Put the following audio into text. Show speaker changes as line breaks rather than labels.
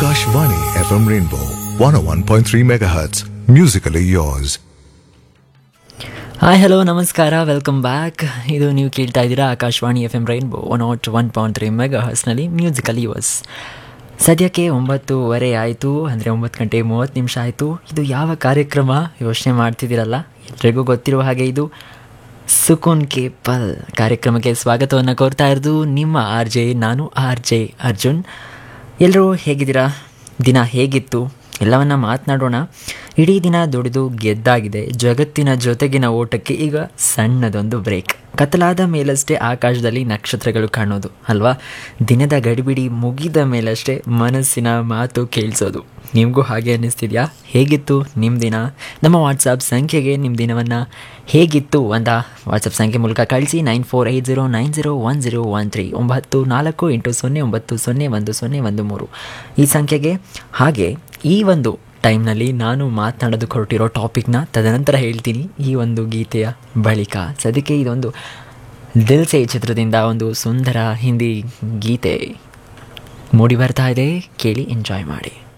Akashvani FM Rainbow 101.3 MHz. Musically yours.
Hi hello ನಮಸ್ಕಾರ welcome back ಇದು ನೀವು ಕೇಳ್ತಾ ಇದ್ದೀರಾ Akashvani F M rainbow one naught one point three mega ಹರ್ಸ್ನಲ್ಲಿ musically yours ಸದ್ಯಕ್ಕೆ ಒಂಬತ್ತೂವರೆ ಆಯಿತು ಅಂದರೆ ಒಂಬತ್ತು ಗಂಟೆ ಮೂವತ್ತು ನಿಮಿಷ ಆಯಿತು ಇದು ಯಾವ ಕಾರ್ಯಕ್ರಮ ಯೋಚನೆ ಮಾಡ್ತಿದ್ದೀರಲ್ಲ ಎಲ್ರಿಗೂ ಗೊತ್ತಿರುವ ಹಾಗೆ ಇದು ಸುಕೂನ್ ಕೆ ಪಲ್ ಕಾರ್ಯಕ್ರಮಕ್ಕೆ ಸ್ವಾಗತವನ್ನು ಕೋರ್ತಾ ಇರೋದು ನಿಮ್ಮ ಆರ್ ಜೆ ನಾನು ಆರ್ ಜೆ ಅರ್ಜುನ್ ಎಲ್ಲರೂ ಹೇಗಿದ್ದೀರಾ ದಿನ ಹೇಗಿತ್ತು ಎಲ್ಲವನ್ನ ಮಾತನಾಡೋಣ ಇಡೀ ದಿನ ದುಡಿದು ಗೆದ್ದಾಗಿದೆ ಜಗತ್ತಿನ ಜೊತೆಗಿನ ಓಟಕ್ಕೆ ಈಗ ಸಣ್ಣದೊಂದು ಬ್ರೇಕ್ ಕತ್ತಲಾದ ಮೇಲಷ್ಟೇ ಆಕಾಶದಲ್ಲಿ ನಕ್ಷತ್ರಗಳು ಕಾಣೋದು ಅಲ್ವಾ ದಿನದ ಗಡಿಬಿಡಿ ಮುಗಿದ ಮೇಲಷ್ಟೇ ಮನಸ್ಸಿನ ಮಾತು ಕೇಳಿಸೋದು ನಿಮಗೂ ಹಾಗೆ ಅನ್ನಿಸ್ತಿದ್ಯಾ ಹೇಗಿತ್ತು ನಿಮ್ಮ ದಿನ ನಮ್ಮ ವಾಟ್ಸಪ್ ಸಂಖ್ಯೆಗೆ ನಿಮ್ಮ ದಿನವನ್ನು ಹೇಗಿತ್ತು ಅಂತ ವಾಟ್ಸಪ್ ಸಂಖ್ಯೆ ಮೂಲಕ ಕಳಿಸಿ nine four eight zero nine zero one zero one three ಒಂಬತ್ತು ನಾಲ್ಕು ಎಂಟು ಸೊನ್ನೆ ಒಂಬತ್ತು ಸೊನ್ನೆ ಒಂದು ಸೊನ್ನೆ ಒಂದು ಮೂರು ಈ ಸಂಖ್ಯೆಗೆ ಹಾಗೆ ಈ ಒಂದು ಟೈಮ್ನಲ್ಲಿ ನಾನು ಮಾತನಾಡೋದಕ್ಕೆ ಹೊರಟಿರೋ ಟಾಪಿಕ್ನ ತದನಂತರ ಹೇಳ್ತೀನಿ ಈ ಒಂದು ಗೀತೆಯ ಬಳಿಕ ಸದ್ಯಕ್ಕೆ ಇದೊಂದು ದಿಲ್ ಸೇ ಚಿತ್ರದಿಂದ ಒಂದು ಸುಂದರ ಹಿಂದಿ ಗೀತೆ ಮೂಡಿ ಬರ್ತಾ ಇದೆ ಕೇಳಿ ಎಂಜಾಯ್ ಮಾಡಿ